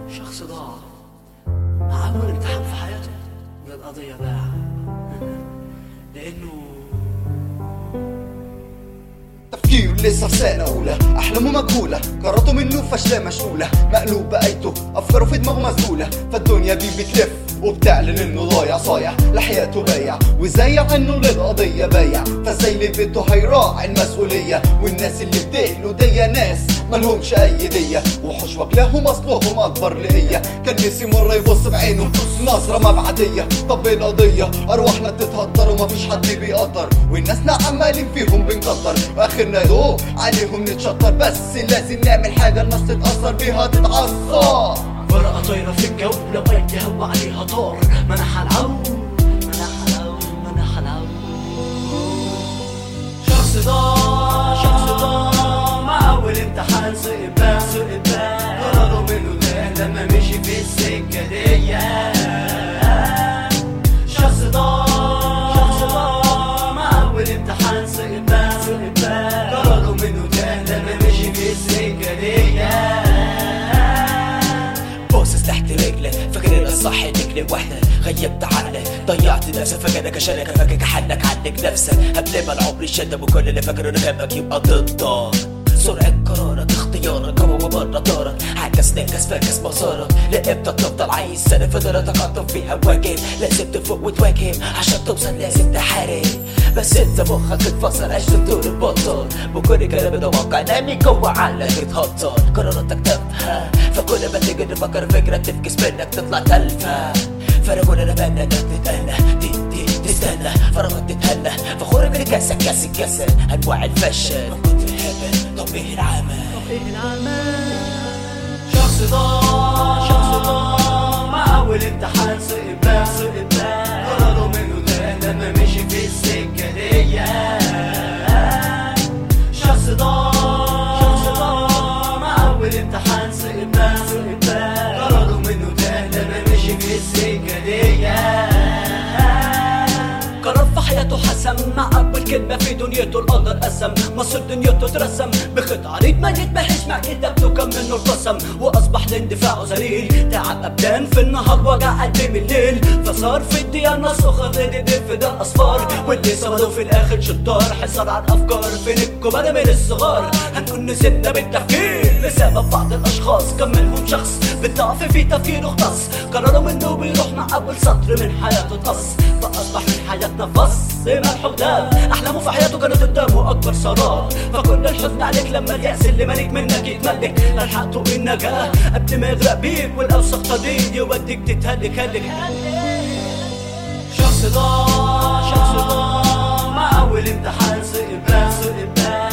شخص ضاع مع أول امتحان في حياته من القضية باع لأنه تفكير لسه في سنة أولى أحلامه مجهولة قراراته منه فاشلة مشغولة مقلوب بقيته أفكاره في دماغه مسدولة فالدنيا بيه بتلف وبتعلن انه ضايع صايع لحياته بايع وزيع انه للقضية بايع فازاي لبيته هيراعي المسؤولية والناس اللي بتقلوا دي ناس ملهمش اي دية وحوش واكلاهم اصلهم اكبر لقية كان نسي مرة يبص بعينه نظرة مبعدية طب ايه القضية ارواحنا بتتهدر ومفيش حد بيقدر والناسنا عمالين فيهم بنكتر واخرنا يدوب عليهم نتشطر بس لازم نعمل حاجة الناس تتأثر بيها تتعصب ورقة طايرة في الجو لو أي هوا عليها طار منح العو منح العو منح العو شخص ضاع شخص ضاع مع أول امتحان سقط بقى سقط بقى قرروا منه ده لما مشي في السكة دي شخص ضاع شخص ضاع مع أول امتحان سقط بقى سقط بقى قرروا منه ده لما مشي في السكة دي باصص تحت رجلك فاكر ان الصح انك لوحدك غيبت عقلك ضيعت نفسك فاكرك عشانك فاكرك حلك عندك نفسك قبل ما العمر يشدك وكل اللي فاكره انه جنبك يبقى ضدك سرعة قرارك اختيارك هو بره دارك عكس ناكس فاكس مسارك لامتى تفضل عايز سنة فضلت تقطب فيها واجب لازم تفوق وتواجه عشان توصل لازم تحارب بس انت مخك اتفصل عشت طول البطل وكل كلام ده واقع نامي جوه عقلك اتهطر قراراتك تافهة فكل ما تيجي تفكر فكرة تفكس منك تطلع تلفة فرقونا نتمنى انك تتأنى ت- ت- تستنى فرغك تتهنى فخور من كاسك كاس الكسل انواع الفشل من كتر الهبل طب ايه العمل شخص ضاع شخص ضاع مع أول امتحان سقط بقى سقط بقى قرروا منه ده لما مشي في السكة دي شخص ضاع شخص ضاع مع أول امتحان سقط بقى سقط بقى قرروا منه ده لما مشي في السكة دي قرار في حياته حسم مع أول كلمة في دنيته القدر قسم مصر دنيته اترسم بخط عريض ما يتمحش مع كتابته كم منه ارتسم وأصبح لاندفاعه ذليل تعب أبدان في النهار وجع قلبي من الليل فصار في الديانة سخر ردد في ده الأصفار واللي صمدوا في الآخر شطار حصار على الأفكار فين الكبار من الصغار هنكون نسيبنا بالتفكير بسبب بعض الأشخاص كم منهم شخص بالضعف في تفكيره اختص قرروا منه بيروح مع أول سطر من حياته اتقص فأصبح من حياتنا فص ملح وداب أحلامه في حياته كانت قدامه أكبر سراب فكل الحزن عليك لما اليأس اللي مالك منك يتملك لحقته النجاة قبل ما يغرق بيك والأوسخ طريق يوديك تتهلك هلك شخص ضاع شخص ضاع مع أول امتحان سقط بقى سقط بقى